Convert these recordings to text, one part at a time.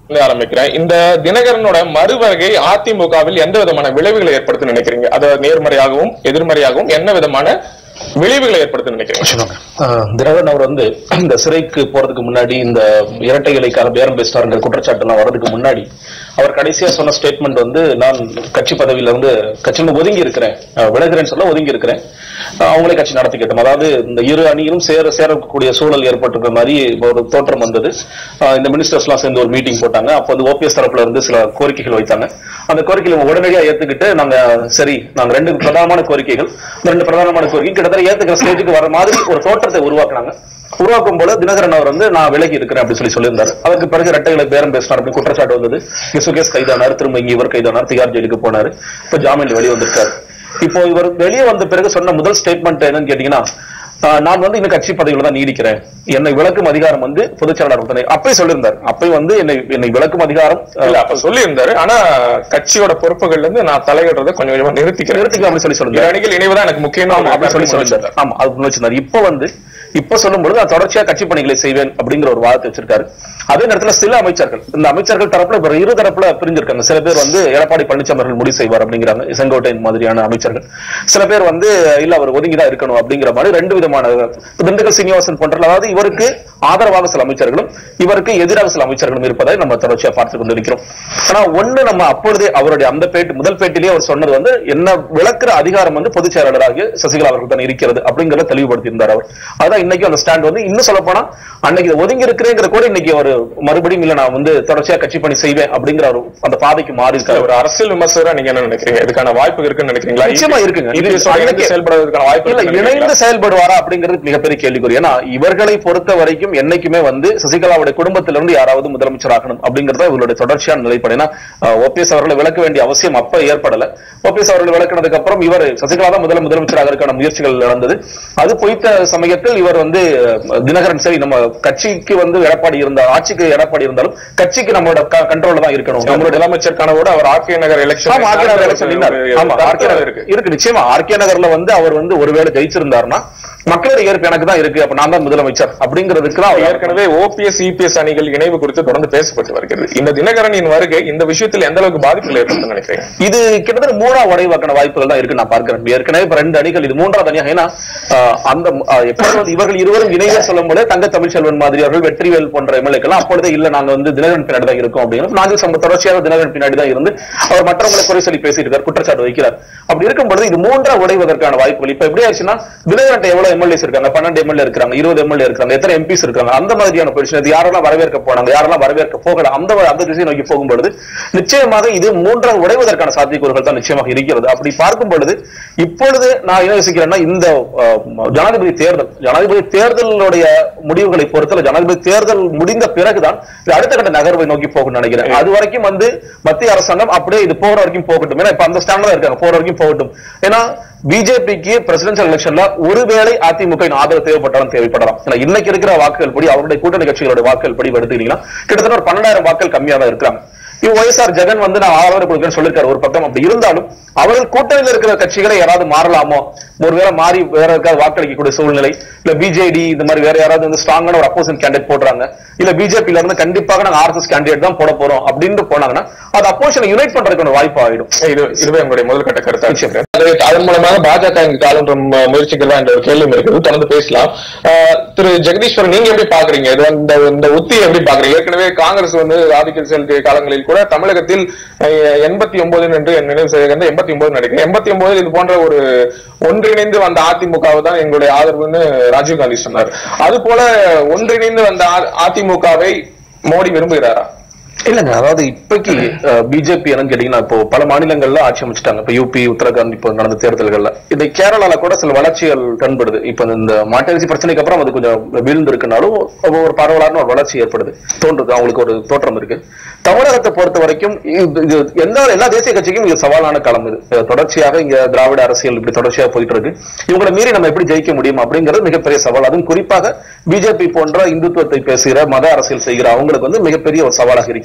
இருந்து ஆரம்பிக்கிறேன் இந்த தினகரனோட மறுவகை அதிமுகவில் எந்த விதமான விளைவுகளை ஏற்படுத்தும் நினைக்கிறீங்க அதாவது நேர்மறையாகவும் எதிர்மறையாகவும் என்ன விதமான விளைவுகளை ஏற்படுத்தும் நினைக்கிறீங்க சொல்லுங்க ஆஹ் தினகரன் அவர் வந்து இந்த சிறைக்கு போறதுக்கு முன்னாடி இந்த இரட்டை இலைக்காக பேரம் பேசினாருங்கிற குற்றச்சாட்டு எல்லாம் வர்றதுக்கு முன்னாடி அவர் கடைசியா சொன்ன ஸ்டேட்மெண்ட் வந்து நான் கட்சி பதவியில இருந்து கட்சியில ஒதுங்கி இருக்கிறேன் ஆஹ் விலகுறேன்னு சொல்ல ஒதுங்கி இருக்கிறேன் ஆஹ் அவங்களே கட்சி நடத்திக்கிட்டோம் அதாவது இந்த இரு அணியிலும் சேர சேரக்கூடிய சூழல் ஏற்பட்டிருக்கிற மாதிரி ஒரு தோற்றம் வந்தது ஆஹ் இந்த மினிஸ்டர்ஸ் எல்லாம் சேர்ந்து ஒரு மீட்டிங் போட்டாங்க அப்போ வந்து ஓபிஎஸ் தரப்புல இருந்து சில கோரிக்கைகள் வைத்தாங்க அந்த கோரிக்கைகளை உடனடியா ஏத்துக்கிட்டு நாங்க சரி நாங்க ரெண்டு பிரதானமான கோரிக்கைகள் இந்த ரெண்டு பிரதானமான கோரிக்கை கிட்டத்தட்ட ஏத்துக்கிற ஸ்டேஜுக்கு வர மாதிரி ஒரு தோற்றத்தை உருவாக்குனாங்க உருவாக்கும் போல தினகரன் அவர் வந்து நான் விலகி இருக்கிறேன் அப்படின்னு சொல்லி சொல்லியிருந்தாரு அதற்கு பிறகு ரெட்டைகளை பேரம் பேசினார் அப்படின்னு குற்றச்சாட்டு வந்தது இங்க சுகேஷ் கைதானார் திரும்ப இங்க இவர் கைதானார் திகார் ஜெயிலுக்கு போனாரு இப்ப ஜாமீன்ல வெளியே வந்திருக்காரு இப்போ இவர் வெளியே வந்த பிறகு சொன்ன முதல் ஸ்டேட்மெண்ட் என்னன்னு கேட்டீங்கன்னா ஆஹ் நான் வந்து இந்த கட்சி பதவியில தான் நீடிக்கிறேன் என்னை விளக்கும் அதிகாரம் வந்து பொதுச் செயலாளர் தான் அப்பயே சொல்லியிருந்தார் அப்பயே வந்து என்னை என்னை விளக்கும் அதிகாரம் இல்ல அப்ப சொல்லி இருந்தாரு ஆனா கட்சியோட பொறுப்புகள்ல இருந்து நான் தலையிடுறதை கொஞ்சம் கொஞ்சமா நிறுத்திக்கிறேன் நிறுத்திக்க அப்படின்னு சொல்லி இரு சொல்லியிருந்தார் அணிகள் இணைவுதான் எனக்கு முக்கியம் ஆமா அப்படி சொல்லி சொல்லியிருந்தார் ஆமா அது முன் வச்சிருந்தாரு இப்ப வந்து இப்ப சொல்லும் பொழுது நான் தொடர்ச்சியா கட்சி பணிகளை செய்வேன் அப்படிங்கிற ஒரு வாதத்தை வச்சிருக்காரு அதே நேரத்துல சில அமைச்சர்கள் இந்த அமைச்சர்கள் தரப்புல இப்ப இரு தரப்புல பிரிஞ்சிருக்காங்க சில பேர் வந்து எடப்பாடி பழனிசாமி அவர்கள் முடிவு செய்வார் அப்படிங்கிறாங்க செங்கோட்டையன் மாதிரியான அமைச்சர்கள் சில பேர் வந்து இல்ல அவர் ஒதுங்கிதான் இருக்கணும் அப்படிங்கிற மாதிரி ரெண்டு விதமான திண்டுக்கல் சீனிவாசன் போன்ற அதாவது இவருக்கு ஆதரவாக சில அமைச்சர்களும் இவருக்கு எதிராக சில அமைச்சர்களும் இருப்பதை நம்ம தொடர்ச்சியா பார்த்து கொண்டிருக்கிறோம் ஆனா ஒண்ணு நம்ம அப்பொழுதே அவருடைய அந்த பேட்டி முதல் பேட்டிலேயே அவர் சொன்னது வந்து என்ன விளக்குற அதிகாரம் வந்து பொதுச் செயலாளராகிய சசிகலா அவர்கள் தான் இருக்கிறது அப்படிங்கறத தெளிவுபடுத்தி இருந்தார் அவர் அதான் இன்னைக்கு அந்த ஸ்டாண்ட் வந்து இன்னும் சொல்ல போனா அன்னைக்கு இதை ஒதுங்கி இருக்கிறேங்கிற கூட இன்னைக்கு ஒரு மறுபடியும் இல்ல நான் வந்து தொடர்ச்சியா கட்சி பணி செய்வேன் அப்படிங்கிற ஒரு அந்த பாதைக்கு மாறி இருக்காரு ஒரு அரசியல் விமர்சகரா நீங்க என்ன நினைக்கிறீங்க இதுக்கான வாய்ப்பு இருக்குன்னு நினைக்கிறீங்களா நிச்சயமா இருக்குங்க. இது இது இணைந்து அன்னைக்கு- செயல்படுவதற்கான வாய்ப்பு இல்ல இருக்குன்னு இணைந்து நினைக்கிறீங்களா? செயல்படுவாரா அப்படிங்கிறது மிகப்பெரிய கேள்விக்குறி ஏன்னா இவர்களை பொறுத்த வரைக்கும் என்னைக்குமே வந்து சசிகலாவுடைய குடும்பத்திலிருந்து யாராவது முதலமைச்சர் ஆகணும் அப்படிங்கறத இவர்களுடைய தொடர்ச்சியான நிலைப்பாடு ஏன்னா ஓபிஎஸ் அவர்களை விளக்க வேண்டிய அவசியம் அப்ப ஏற்படல ஓபிஎஸ் அவர்கள் விளக்குனதுக்கு அப்புறம் இவர் சசிகலா தான் முதல்ல முதலமைச்சராக இருக்கான முயற்சிகள் நடந்தது அது பொய்த்த சமயத்தில் இவர் வந்து அஹ், தினகரன் சரி நம்ம கட்சிக்கு வந்து எடப்பாடி இருந்தால் ஆட்சிக்கு எடப்பாடி இருந்தாலும் கட்சிக்கு நம்மளோட கண்ட்ரோல்ல தான் இருக்கணும் நம்மளுடைய நம்மளுடைய முதலமைச்சர் கனவோட அவர் ஆர்கே நகர் எலெக்ஷன் ஆமா, ஆர்கே நகர் election நின்னாரு. ஆமா, ஆர்கே நகர் இருக்கு இருக்கு நிச்சயமா ஆர்கே நகர்ல வந்து அவர் வந்து ஒருவேளை ஜெயிச்சிருந்தாருன்னா மக்களுடைய ஏற்பு எனக்கு தான் இருக்கு அப்ப நான் தான் முதலமைச்சர் அப்படிங்கிறதுக்கு தான் அவர் ஏற்கனவே ஓபிஎஸ் இபிஎஸ் அணிகள் இணைவு குறித்து தொடர்ந்து பேசப்பட்டு வருகிறது இந்த தினகரனின் வருகை இந்த விஷயத்தில் எந்த அளவுக்கு பாதிப்புகள் ஏற்படுத்தும் நினைக்கிறீங்க இது கிட்டத்தட்ட மூணாவது உடைவாக்கான வாய்ப்புகள் தான் இருக்கு நான் பார்க்கிறேன் ஏற்கனவே இப்ப ரெண்டு அணிகள் இது மூன்றாவது அணியாக ஏன்னா ஆஹ், அந்த ஆஹ், எப்பொழுது இவர்கள் இருவரும் இணைய சொல்லும் போது தங்க தமிழ்ச்செல்வன் மாதிரி அவர்கள் வெற்றிவேல் போன்ற எம்எல்ஏக்கெல்லாம் அப்பொழுதே இல்ல நாங்க வந்து தினகரன் பின்னாடி தான் இருக்கோம் அப்படின்னு நாங்கள் சம்ப- தொடர்ச்சியாக தினகரன் பின்னாடி தான் இருந்து அவர் மற்றவங்களை குறை சொல்லி பேசிட்டு இருக்கார் குற்றச்சாட்டு வைக்கிறார் அப்படி இருக்கும் பொழுது இது மூன்றா உடைவதற்கான வாய்ப்புகள் இப்ப எப்படி ஆச்சுன்னா தினகரன் எவ்வளவு எம்எல்ஏஸ் இருக்காங்க பன்னெண்டு எம்எல்ஏ இருக்காங்க இருபது எம்எல்ஏ இருக்காங்க எத்தனை எம்பிஸ் இருக்காங்க அந்த மாதிரியான பொசிஷன் இது யாரெல்லாம் வரவேற்க போனாங்க யாரெல்லாம் வரவேற்க போகல அந்த அந்த திசை நோக்கி போகும் பொழுது நிச்சயமாக இது மூன்றாக உடைவதற்கான சாத்தியக்கூறுகள் தான் நிச்சயமாக இருக்கிறது அப்படி பார்க்கும் பொழுது இப்பொழுது நான் என்ன யோசிக்கிறேன்னா இந்த அஹ், ஜனாதிபதி தேர்தல் ஜனாதிபதி தேர்தலுடைய முடிவுகளை பொறுத்தல ஜனாதிபதி தேர்தல் முடிந்த பிறகுதான் இது அடுத்த கட்ட நகர்வை நோக்கி போகும் நினைக்கிறேன் அது வரைக்கும் வந்து மத்திய அரசாங்கம் அப்படியே இது போற வரைக்கும் போகட்டும் ஏன்னா இப்ப அந்த ஸ்டாண்ட்ல இருக்காங்க போற வரைக்கும் போகட்டும் ஏன்னா பிஜேபிக்கு பிரசிடென்சியல் எலெக்ஷன்ல ஒருவேளை அதிமுக வின் ஆதரவு தேவைப்பட்டாலும் தேவைப்படலாம் ஏன்னா இன்னைக்கு இருக்கிற வாக்குகள் படி அவருடைய கூட்டணி கட்சிகளுடைய வாக்குகள் படி எடுத்துக்கிட்டீங்கன்னா கிட்டத்தட்ட ஒரு பன்னெண்டாயிரம் வாக்குகள் கம்மியா தான் இருக்கிறாங்க இவ ஒய்எஸ்ஆர் ஜெகன் வந்து நான் ஆதரவு கொடுக்கணும்னு சொல்லிருக்காரு ஒரு பக்கம் அப்படி இருந்தாலும் அவர்கள் கூட்டணியில் இருக்கிற கட்சிகளை யாராவது மாறலாமோ ஒருவேளை மாறி வேற யாருக்காவது வாக்களிக்கக்கூடிய சூழ்நிலை இல்ல பிஜேடி இந்த மாதிரி வேற யாராவது வந்து ஸ்ட்ராங்கான ஒரு அப்போசிட் கேண்டிடேட் போடுறாங்க இல்ல பிஜேபில இருந்து கண்டிப்பாக நாங்க ஆர்எஸ்எஸ் கேண்டிடேட் தான் போட போறோம் அப்படின்னு போனாங்கன்னா அது அப்போசிஷனை யுனைட் பண்றதுக்கான வாய்ப்பு ஆயிடும் இது இதுவே உங்களுடைய முதல் கட்ட கருத்தா இருக்கு. அது அதன் மூலமாக பாஜக இங்கு காலன்ற முயற்சிகள் என்ற ஒரு கேள்வி இருக்குது தொடர்ந்து பேசலாம் ஆஹ் திரு ஜெகதீஸ்வரன் நீங்க எப்படி பாக்குறீங்க இது இந்த இந்த உத்தியை எப்படி பாக்குறீங்க ஏற்கனவே காங்கிரஸ் வந்து ஆதிக்க செலுத்திய காலங்களில் கூட தமிழகத்தில் எண்பத்தி ஒன்பது என்று என் நினைவு செய்கிறது எண்பத்தி ஒன்பது நினைக்கிறேன் எண்பத்தி ஒன்பதில் இது போன்ற ஒரு ஒன்றிணைந்து வந்த அதிமுகவை தான் எங்களுடைய ஆதரவுன்னு ராஜீவ்காந்தி சொன்னார் அது போல ஒன்றிணைந்து வந்த அ- அதிமுகவை மோடி விரும்புகிறாரா இல்லங்க அதாவது இப்பைக்கு பிஜேபி என்னன்னு கேட்டீங்கன்னா இப்போ பல மாநிலங்கள்ல ஆட்சி அமைச்சிட்டாங்க இப்ப யூபி உத்தரகாண்ட் இப்போ நடந்த தேர்தல்கள்ல இந்த கேரளால கூட சில வளர்ச்சிகள் தென்படுது இப்ப இந்த மாட்டரிசி பிரச்சனைக்கு அப்புறம் அது கொஞ்சம் வீழ்ந்து இருக்குனாலும் ஒரு பரவலான ஒரு வளர்ச்சி ஏற்படுது தோன்றுது அவங்களுக்கு ஒரு தோற்றம் இருக்கு தமிழகத்தை பொறுத்த வரைக்கும் இது இது எந்த எல்லா தேசிய கட்சிக்கும் இது சவாலான களம் இது அஹ் தொடர்ச்சியாக இங்க திராவிட அரசியல் இப்படி தொடர்ச்சியாக போயிட்டு இருக்கு இவங்களை மீறி நம்ம எப்படி ஜெயிக்க முடியும் அப்படிங்கிறது மிகப்பெரிய சவால் அதுவும் குறிப்பாக பிஜேபி போன்ற இந்துத்துவத்தை பேசுகிற மத அரசியல் செய்கிற அவங்களுக்கு வந்து மிகப்பெரிய ஒரு சவாலாக இருக்கிறது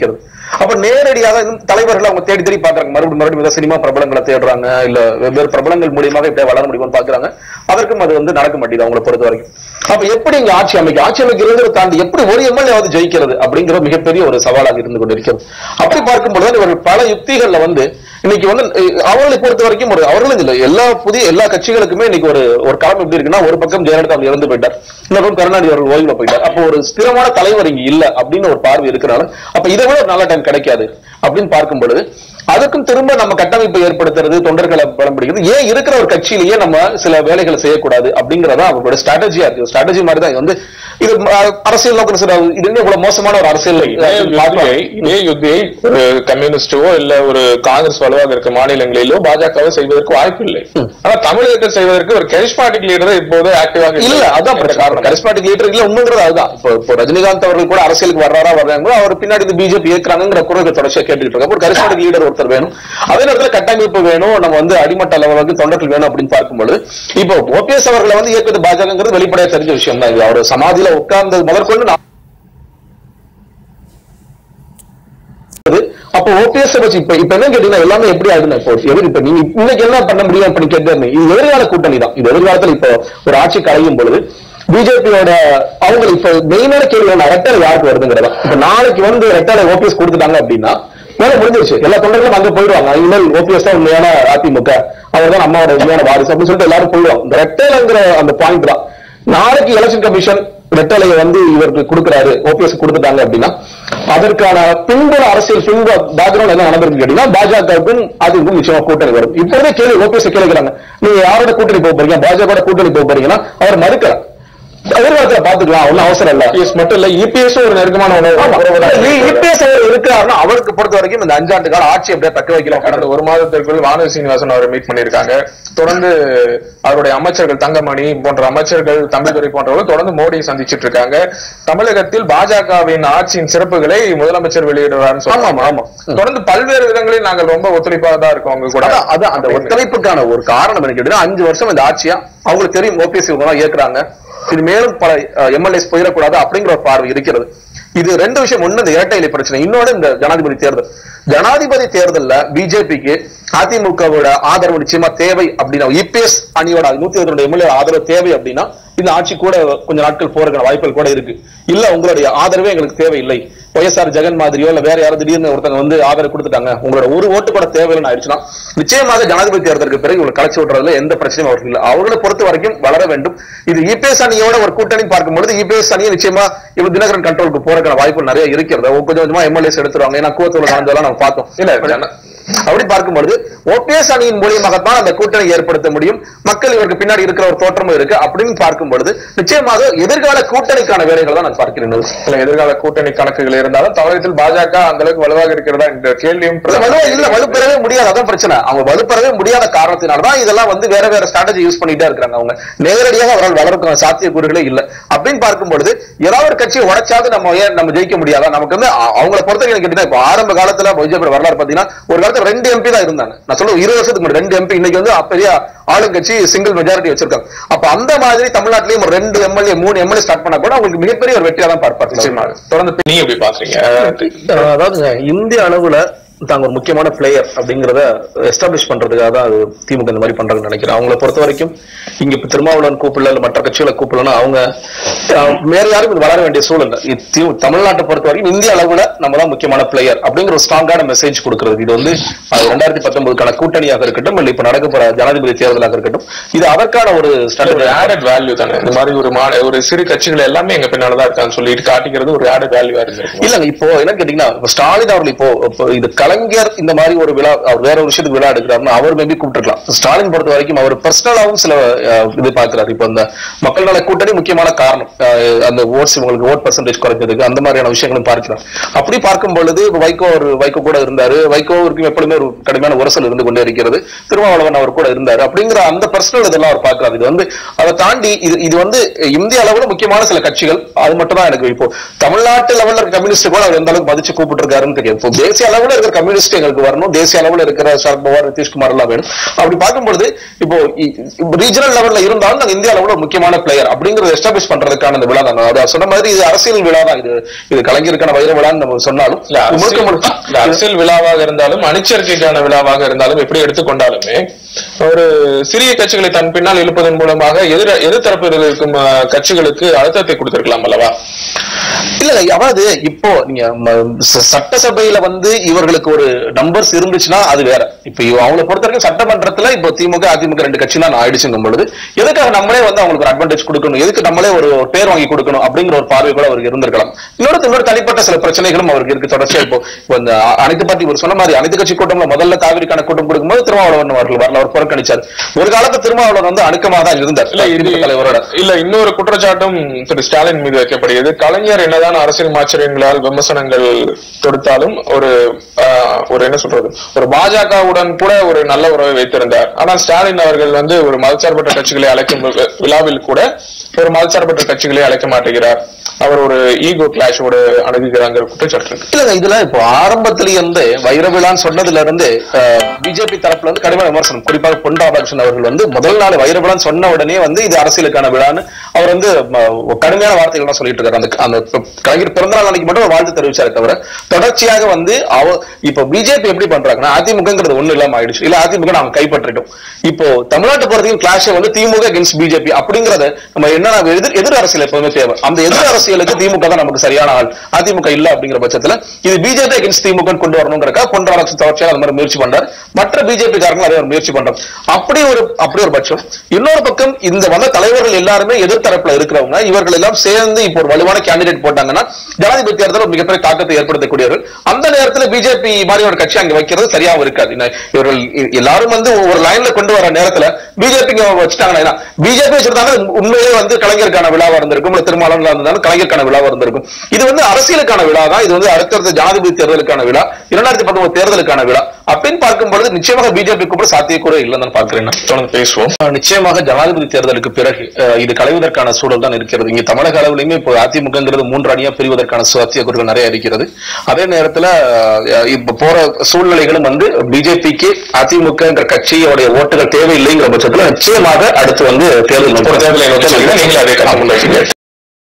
நிக்கிறது அப்ப நேரடியாக இன்னும் தலைவர்கள் அவங்க தேடி தேடி பாக்குறாங்க மறுபடியும் மறுபடியும் ஏதாவது சினிமா பிரபலங்களை தேடுறாங்க இல்ல வெவ்வேறு பிரபலங்கள் மூலியமாக இப்படியே வளர முடியுமான்னு பாக்குறாங்க அதற்கும் அது வந்து நடக்க மாட்டேங்குது அவங்களை பொறுத்த வரைக்கும் அப்ப எப்படி இங்க ஆட்சி அமைக்க ஆட்சி அமைக்கிறத தாண்டி எப்படி ஒரு எம்எல்ஏவாவது ஜெயிக்கிறது அப்படிங்கிற மிகப்பெரிய ஒரு சவாலாக இருந்து கொண்டிருக்கிறது அப்படி பார்க்கும்போது தான் இவர்கள் பல யுக்திகள்ல வந்து இன்னைக்கு வந்து அஹ், அவர்களை பொறுத்த வரைக்கும் ஒரு அவர்களும் இல்ல எல்லா புதிய எல்லா கட்சிகளுக்குமே இன்னைக்கு ஒரு ஒரு களம் எப்படி இருக்குன்னா ஒரு பக்கம் ஜெயலலிதா அவர் இறந்து போயிட்டார் இன்னொரு பக்கம் கருணாநிதி அவர்கள் ஓய்வுல போயிட்டார் அப்போ ஒரு ஸ்திரமான தலைவர் இங்க இல்ல அப்படின்னு ஒரு பார்வை இருக்கிறனால அப்ப இதை விட ஒரு நல்ல டைம் கிடைக்காது அப்படின்னு பார்க்கும் பொழுது அதுக்கும் திரும்ப நம்ம கட்டமைப்பை ஏற்படுத்துறது தொண்டர்களை பலம் பிடிக்கிறது ஏன் இருக்கிற ஒரு கட்சியிலேயே நம்ம சில வேலைகளை செய்யக்கூடாது அப்படிங்கறதா அவங்களோட ஸ்ட்ராட்டஜியா இருக்கு ஸ்ட்ராட்டஜி மாதிரி தான் இது வந்து இது அஹ், அரசியல் நோக்கம் சில இது இன்னும் இவ்வளவு மோசமான ஒரு அரசியல் இதே யுத்தியை இதே யுத்தியை ஒரு கம்யூனிஸ்டோ இல்ல ஒரு காங்கிரஸ் வலுவாக இருக்க மாநிலங்களிலோ பாஜகவை செய்வதற்கு வாய்ப்பு இல்லை ஆனா தமிழகத்தில் செய்வதற்கு ஒரு கரிஷ்மாட்டிக் லீடர் இப்போது ஆக்டிவாக இல்ல அதான் பிரச்சனை காரணம் கரிஸ்மாட்டிக் லீடர் இல்ல உண்மைங்கிறது அதுதான் இப்போ இப்போ ரஜினிகாந்த் அவர்கள் கூட அரசியலுக்கு வர்றாரா வர்றாங்க அவர் பின்னாடி இந்த பிஜேபி ஏற்கிறாங்கிற குரல் தொடர்ச்சியா கேட்டுக்கிட்டு இருக்காங்க ஒரு கரிஸ்மாட்டிக் லீடர் ஒருத்தர் வேணும் அதே நேரத்துல கட்டமைப்பு வேணும் நம்ம வந்து அடிமட்ட அளவுக்கு தொண்டர்கள் வேணும் அப்படின்னு பார்க்கும்போது இப்போ ஓபிஎஸ் அவர்களை வந்து இயக்குவது பாஜகங்கிறது வெளிப்படையா தெரிஞ்ச விஷயம் தான் இது அவர் சமாதியில உட்கார்ந்தது முதற்கொண்டு நான் அப்போ ஓபிஎஸ் வச்சு இப்ப இப்ப என்ன கேட்டீங்கன்னா எல்லாமே எப்படி ஆகுதுன்னா இப்போ எதிர் இப்ப நீங்க இன்னைக்கு என்ன பண்ண முடியும் அப்படின்னு கேட்டு இது எதிர்கால கூட்டணி தான் இது எதிர்காலத்துல இப்போ ஒரு ஆட்சி கலையும் பொழுது பிஜேபியோட அவங்க இப்ப மெயினான கேள்வி என்ன ரெட்டலை யாருக்கு வருதுங்கிறதா இப்ப நாளைக்கு வந்து ரெட்டலை ஓபிஎஸ் கொடுத்துட்டாங்க அப்படின்னா வேலை முடிஞ்சிருச்சு எல்லா தொண்டர்களும் அங்க போயிடுவாங்க இனிமேல் ஓபிஎஸ் தான் உண்மையான அதிமுக அவர் தான் அம்மாவோட உண்மையான வாரிசு அப்படின்னு சொல்லிட்டு எல்லாரும் போயிடுவாங்க இந்த ரெட்டலைங்கிற அந்த பாயிண்ட் தான் நாளைக்கு எலெக்ஷன் கமிஷன் ரெட்டலையை வந்து இவருக்கு கொடுக்குறாரு ஓபிஎஸ் கொடுத்துட்டாங்க அப்படின்னா அதற்கான பின்புற அரசியல் பின்பு பேக்ரவுண்ட் என்ன நடந்திருக்கு கேட்டீங்கன்னா பாஜகவுக்கும் அதுக்கும் நிச்சயமா கூட்டணி வரும் இப்போதே கேள்வி ஓபிஎஸ் கேட்கிறாங்க நீங்க யாரோட கூட்டணி போக போறீங்க பாஜக கூட்டணி போக போறீங்கன்னா அவர் மறுக்கிறார் எதிர்காலத்துல பாத்துக்கலாம் ஒன்னும் அவசரம் இல்ல இபிஎஸ் மட்டும் இல்ல இபிஎஸ் ஒரு நெருக்கமான உணவு இபிஎஸ் அவர் இருக்கிறாருன்னா அவருக்கு பொறுத்த வரைக்கும் இந்த அஞ்சாண்டு கால ஆட்சி அப்படியே தக்க வைக்கலாம் கடந்த ஒரு மாதத்திற்குள் வானதி சீனிவாசன் அவரை மீட் பண்ணியிருக்காங்க தொடர்ந்து அவருடைய அமைச்சர்கள் தங்கமணி போன்ற அமைச்சர்கள் தம்பிதுரை போன்றவர்கள் தொடர்ந்து மோடியை சந்திச்சிட்டு இருக்காங்க தமிழகத்தில் பாஜகவின் ஆட்சியின் சிறப்புகளை முதலமைச்சர் வெளியிடுறாருன்னு ஆமா, சொல்றாங்க ஆமா. தொடர்ந்து பல்வேறு விதங்களில் நாங்கள் ரொம்ப ஒத்துழைப்பாக தான் இருக்கோம் அவங்க கூட அதான் அதான் அந்த ஒத்துழைப்புக்கான ஒரு காரணம் எனக்கு கேட்டீங்கன்னா அஞ்சு வருஷம் இந்த ஆட்சியா அவங்களுக்கு தெரியும் ஓபிஎஸ் இவங்க எல்லாம் ஏற்கிறாங்க இது மேலும் பல எம்எல்ஏஸ் போயிடக்கூடாது அப்படிங்கிற ஒரு பார்வை இருக்கிறது இது ரெண்டு விஷயம் ஒண்ணு இந்த இரட்டை இலை பிரச்சனை இன்னொன்னு இந்த ஜனாதிபதி தேர்தல் ஜனாதிபதி தேர்தல்ல பிஜேபிக்கு அதிமுகவோட ஆதரவு நிச்சயமா தேவை அப்படின்னா இபிஎஸ் அணியோட நூத்தி இருபத்தி எம்எல்ஏ ஆதரவு தேவை அப்படின்னா இந்த ஆட்சி கூட கொஞ்ச நாட்கள் போறதுக்கான வாய்ப்புகள் கூட இருக்கு இல்ல உங்களுடைய ஆதரவே எங்களுக்கு தேவையில்லை ஒய்எஸ்ஆர் ஜெகன் மாதிரியோ இல்ல வேற யாரும் திடீர்னு ஒருத்தங்க வந்து ஆதரவு கொடுத்துட்டாங்க உங்களோட ஒரு ஓட்டு கூட தேவையில்லைன்னு ஆயிடுச்சுன்னா நிச்சயமாக ஜனாதிபதி தேர்தலுக்கு பிறகு இவங்களை கலைச்சு விடுறதுல எந்த பிரச்சனையும் அவருக்கு இல்லை அவர்களை பொறுத்த வரைக்கும் வளர வேண்டும் இது இபிஎஸ் அணியோட ஒரு கூட்டணி பார்க்கும்பொழுது இபிஎஸ் அணியை நிச்சயமா இவர் தினகரன் கண்ட்ரோலுக்கு போறதுக்கான வாய்ப்பு நிறைய இருக்கிறது அவங்க கொஞ்சம் கொஞ்சமா எம்எல்ஏஸ் எடுத்துருவாங்க ஏன்னா கூவத்தூர்ல நடந்ததெல்லாம் நம்ம பார்த்தோம் இல்ல ஜன- அப்படி பார்க்கும்பொழுது ஓபிஎஸ் அணியின் மூலியமாகத்தான் அந்த கூட்டணி ஏற்படுத்த முடியும் மக்கள் இவருக்கு பின்னாடி இருக்கிற ஒரு தோற்றமும் இருக்கு அப்படின்னு பார்க்கும் பொழுது நிச்சயமாக எதிர்கால கூட்டணிக்கான வேலைகளை தான் நான் பார்க்கிறேன் இல்ல எதிர்கால கூட்டணி கணக்குகள் இருந்தாலும் தமிழகத்தில் பாஜக அந்த அளவுக்கு வலுவாக இருக்கிறதா என்ற கேள்வியும் இல்ல, வலுவா இல்ல வலுப்பெறவே முடியாது அதான் பிரச்சனை அவங்க வலுப்பெறவே முடியாத காரணத்தினாலதான் இதெல்லாம் வந்து வேற வேற ஸ்ட்ராட்டஜி யூஸ் பண்ணிட்டே இருக்காங்க அவங்க நேரடியாக அவரால் வளர்க்கிற சாத்தியக்கூறுகளே இல்ல அப்படின்னு பார்க்கும் பொழுது ஏதாவது ஒரு கட்சியை உடைச்சாவது நம்ம ஏன் நம்ம ஜெயிக்க முடியாதா நமக்கு வந்து அ- அவங்கள பொறுத்த வரைக்கும் கேட்டீங்கன்னா இப்போ ஆரம்ப காலத்துல பிஜேபி வரலாறு பாத்தீங்கன்னா ஒரு காலத்துல ரெண்டு எம்பி தான் இருந்தாங்க நான் சொல்ல இருபது வருஷத்துக்கு முன்னாடி ரெண்டு எம்பி இன்னைக்கு வந்து பெரிய ஆளுங்கட்சி சிங்கிள் மெஜாரிட்டி வச்சிருக்காங்க அப்ப அந்த மாதிரி தமிழ்நாட்டிலயும் ஒரு ரெண்டு எம்எல்ஏ மூணு எம்எல்ஏ ஸ்டார்ட் பண்ணா கூட அவங்களுக்கு மிகப்பெரிய ஒரு வெற்றியா தான் பார்ப்பாங்க நிச்சயமாக தொடர்ந்து நீங்க எப்படி பாக்குறீங்க அஹ் அதாவதுங்க இந்திய அளவுல தாங்க ஒரு முக்கியமான பிளேயர் அப்படிங்கறத எஸ்டாப்ளிஷ் பண்றதுக்காக தான் அது திமுக இந்த மாதிரி பண்றாங்கன்னு நினைக்கிறேன் அவங்கள பொறுத்த வரைக்கும் இங்க இப்ப திருமாவளவன் கூப்பிடல இல்ல மற்ற கட்சிகளை கூப்பிடலன்னா அவங்க அஹ், வேற யாரும் இது வளர வேண்டிய சூழல் இல்ல. இது தி- தமிழ்நாட்டை பொறுத்த வரைக்கும் இந்திய அளவுல நம்ம தான் முக்கியமான பிளேயர் அப்படிங்கிற ஒரு ஸ்ட்ராங்கான மெசேஜ் கொடுக்கிறது இது வந்து அது ரெண்டாயிரத்தி பத்தொன்பதுக்கான கூட்டணியாக இருக்கட்டும் இல்ல இப்ப நடக்க போற ஜனாதிபதி தேர்தலாக இருக்கட்டும் இது அதற்கான ஒரு ஒரு ஸ்ட்ராட்டஜி ஆடட் வேல்யூ தானே இந்த மாதிரி ஒரு மா- ஒரு சிறு கட்சிகள் எல்லாமே எங்க பின்னாலதான் இருக்கான்னு சொல்லிட்டு காட்டிக்கிறது ஒரு ஆடட் வேல்யூவா இருந்திருக்கும் இல்லங்க இப்போ என்ன கேட்டீங்கன்னா இப்போ ஸ்டாலின் அவர்கள் இப்போ இப்போ இது கலைஞர் இந்த மாதிரி ஒரு விழா அவர் வேற ஒரு விஷயத்துக்கு விழா எடுக்கிறாருன்னா அவர் மேபி கூப்பிட்டுருக்கலாம் ஸ்டாலின் பொறுத்த வரைக்கும் அவர் பர்சனலாவும் சில அஹ், இது பாக்குறாரு இப்போ இந்த மக்கள் நல கூட்டணி முக்கியமான காரணம் அஹ், அந்த ஓட்ஸ் இவங்களுக்கு ஓட் பர்சன்டேஜ் குறைஞ்சதுக்கு அந்த மாதிரியான விஷயங்களும் பார்க்கிறார் அப்படி பார்க்கும் பொழுது இப்போ வைகோ ஒரு வைகோ கூட இருந்தாரு வைகோவிற்கும் எப்பொழுதுமே ஒரு கடுமையான உரசல் இருந்து கொண்டே இருக்கிறது திருமாவளவன் அவர் கூட இருந்தாரு அப்படிங்கிற அந்த பர்சனல் இதெல்லாம் அவர் பார்க்கிறார் இது வந்து அதை தாண்டி இது இது வந்து இந்திய அளவுல முக்கியமான சில கட்சிகள் அது மட்டும் தான் எனக்கு இப்போ தமிழ்நாட்டு லெவல்ல இருக்க கம்யூனிஸ்ட் கூட அவர் எந்த அளவுக்கு மதிச்சு கூப்பிட்டு இருக்காருன்னு தெரியாது இப்போ தேசிய அளவுல இருக்கிற கம்யூனிஸ்ட் எங்களுக்கு வரணும் தேசிய அளவுல இருக்கிற சரத்பவார் நிதிஷ்குமார் எல்லாம் வேணும் அப்படி பார்க்கும்பொழுது இப்போ ரீஜனல் லெவல்ல இருந்தாலும் நாங்க இந்திய அளவுல ஒரு முக்கியமான பிளேயர் அப்படிங்கறத எஸ்டாப்ளிஷ் பண்றதுக்கான இந்த விழா தான் அது சொன்ன மாதிரி இது அரசியல் விழா தான் இது இது கலைஞருக்கான வைர விழான்னு நம்ம சொன்னாலும் இல்ல முழுக்க அரசியல் முழுக்க இல்ல, அரசியல் விழாவாக இருந்தாலும் அணிச்சேர்க்கைக்கான விழாவாக இருந்தாலும் எப்படி எடுத்துக்கொண்டாலுமே ஒரு சிறிய கட்சிகளை தன் பின்னால் இழுப்பதன் மூலமாக எதிர எதிர்த்தரப்பில் இருக்கும் அஹ், கட்சிகளுக்கு அழுத்தத்தை கொடுத்திருக்கலாம் அல்லவா இல்ல அதாவது இப்போ நீங்க ம- ச- சட்டசபையில வந்து இவர்களுக்கு ஒரு நம்பர்ஸ் இருந்துச்சுன்னா அது வேற இப்ப இவ- அவங்களை பொறுத்த வரைக்கும் சட்டமன்றத்துல இப்போ திமுக அதிமுக ரெண்டு கட்சி தான் ஆயிடுச்சுங்கும் பொழுது எதுக்காக நம்மளே வந்து அவங்களுக்கு ஒரு அட்வான்டேஜ் கொடுக்கணும் எதுக்கு நம்மளே ஒரு ஒரு பேர் வாங்கி கொடுக்கணும் அப்படிங்கிற ஒரு பார்வை கூட அவருக்கு இருந்திருக்கலாம் இன்னொரு இன்னொரு தனிப்பட்ட சில பிரச்சனைகளும் அவருக்கு இருக்கு தொடர்ச்சியா இப்போ இப்போ இந்த அ- அனைத்து பார்ட்டி இவர் சொன்ன மாதிரி அனைத்து கட்சி கூட்டம்ல முதல்ல காவிரிக்கான கூட்டம் கொடுக்கும்போது திருமாவளவன் அவர்கள் வரல அவர் புறக்கணிச்சார் ஒரு காலத்துல திருமாவளவன் வந்து அணுக்கமா தான் இருந்தார் இல்ல இது திமுக தலைவரோட இல்ல இன்னொரு குற்றச்சாட்டும் திரு ஸ்டாலின் மீது வைக்கப்படுகிறது கலைஞர் என்னதான் அரசியல் மாச்சரியங்களால் விமர்சனங்கள் தொடுத்தாலும் ஒரு ஆஹ், ஒரு என்ன சொல்றது ஒரு பாஜகவுடன் கூட ஒரு நல்ல உறவை வைத்திருந்தார் ஆனால் ஸ்டாலின் அவர்கள் வந்து ஒரு மதச்சார்பற்ற கட்சிகளை அழைக்கும் வி- விழாவில் கூட ஒரு மதச்சார்பற்ற கட்சிகளை அழைக்க மாட்டேங்கிறார் அவர் ஒரு ஈகோ கிளாஷோட அணுகுகிறாங்கிற குற்றச்சாட்டு இருக்கு இல்லங்க இதுல இப்போ ஆரம்பத்துல இருந்து வைர விழான்னு சொன்னதுல இருந்து பிஜேபி தரப்புல இருந்து கடுமையான விமர்சனம் குறிப்பாக பொன் ராதாகிருஷ்ணன் அவர்கள் வந்து முதல் நாள் வைர விழான்னு சொன்ன உடனே வந்து இது அரசியலுக்கான விழான்னு அவர் வந்து ம, கடுமையான வார்த்தைகள் தான் சொல்லிட்டு இருக்காரு அந்த அந்த கலைஞர் பிறந்தநாள் அன்னைக்கு மட்டும் ஒரு வாழ்த்து தெரிவிச்சாரு தவிர தொடர்ச்சியாக வந்து அவ இப்போ பிஜேபி எப்படி பண்றாங்கன்னா அதிமுகங்கிறது ஒண்ணு இல்லாம ஆயிடுச்சு இல்ல அதிமுக நாம கைப்பற்றிட்டோம் இப்போ தமிழ்நாட்டு பொறுத்தையும் கிளாஷ் வந்து திமுக அகேன்ஸ்ட் பிஜேபி அப்படிங்கறத நம்ம என்ன எதிர் எதிர் அரசியல் எப்பவுமே தேவை அந்த எதிர் அரசியலுக்கு திமுக தான் நமக்கு சரியான ஆள் அதிமுக இல்ல அப்படிங்கிற பட்சத்துல இது பிஜேபி அகேன்ஸ்ட் திமுக கொண்டு வரணுங்கிறக்கா பொன் ராதாகிருஷ்ணன் தொடர்ச்சியாக அந்த மாதிரி முயற்சி பண்றாரு மற்ற பிஜேபி காரங்களும் அதே ஒரு முயற்சி பண்றாங்க அப்படி ஒரு அப்படி ஒரு பட்சம் இன்னொரு பக்கம் இந்த வந்த தலைவர்கள் எல்லாருமே எதிர்த்தரப்புல இருக்கிறவங்க இவர்கள் எல்லாம் சேர்ந்து இப்போ ஒரு வலுவான கேண்டிடேட் போட்டாங்கன்னா ஜனாதிபதி தேர்தல் ஒரு மிகப்பெரிய தாக்கத்தை ஏற்படுத்தக்கூடியவர்கள் அந்த நேரத்துல பிஜேபி மாதிரி ஒரு கட்சி அங்க வைக்கிறது சரியாவும் இருக்காது இன்ன இவர்கள் எ- எல்லாரும் வந்து ஒரு லைன்ல கொண்டு வர நேரத்துல பிஜேபி வச்சுட்டாங்கன்னா பிஜேபி வச்சிருந்தாங்க உண்மையிலே வந்து கலைஞருக்கான விழாவா இருந்திருக்கும் இல்ல திருமாவளவன் இருந்தாலும் கலைஞருக்கான விழாவா இருந்திருக்கும் இது வந்து அரசியலுக்கான விழா தான் இது வந்து அடுத்தடுத்த ஜனாதிபதி தேர்தலுக்கான விழா இரண்டாயிரத்தி பத்தொன்பது தேர்தலுக்கான விழா அப்படின்னு பார்க்கும் பொழுது நிச்சயமாக பிஜேபி கூட சாத்தியக்கூட இல்லைன்னு நான் பார்க்கிறேன் நான். தொடர்ந்து பேசுவோம் அஹ் நிச்சயமாக ஜனாதிபதி தேர்தலுக்கு பிறகு அஹ் இது களைவதற்கான சூழல் தான் இருக்கிறது இங்க தமிழக அளவிலுமே இப்போ அதிமுகங்கிறது மூன்று அணியா பிரிவதற்கான சாத்தியக்கூறுகள் நிறைய இருக்கிறது அதே நேரத்துல அஹ் இப்ப போற சூழ்நிலைகளும் வந்து பிஜேபிக்கு அதிமுகங்கிற கட்சியோடைய ஓட்டுகள் தேவையில்லைங்கிற பட்சத்துல நிச்சயமாக அடுத்து வந்து தேர்தல் ஒரு தேர்தலை நோக்கி செல்கிறேன். நீங்களும் அதே கருத்து முன்வைக்கிறீர்கள்